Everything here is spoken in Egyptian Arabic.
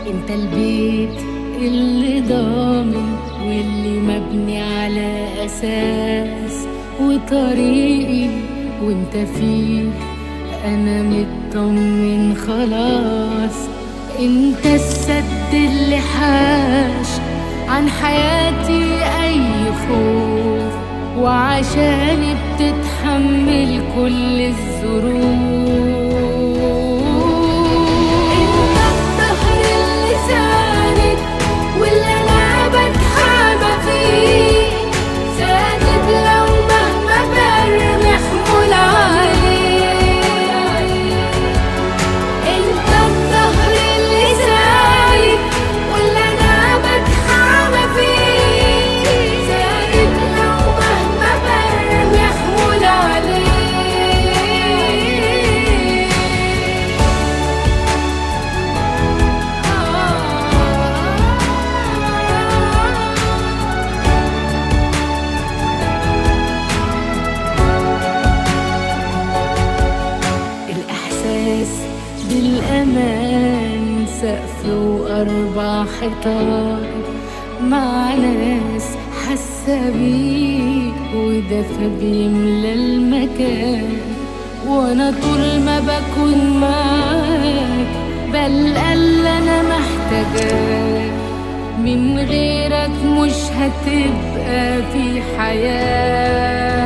انت البيت اللي ضامن واللي مبني على اساس وطريقي وانت فيه انا مطمن خلاص انت السد اللي حاش عن حياتي اي خوف وعشاني بتتحمل كل الظروف انت الظهر اللي ساند واللي انا بتحامى فيه ساند لو مهما برمي حمول عليه انت الظهر اللي سايب واللي انا بتحامى فيه ساند لو مهما برمي حمول عليه الإحساس بالأمان سقف وأربع حيطان مع ناس حاسة بيك ودفى بيملى المكان وأنا طول ما بكون معاك بلقى اللي أنا محتاجاه من غيرك مش هتبقى في حياة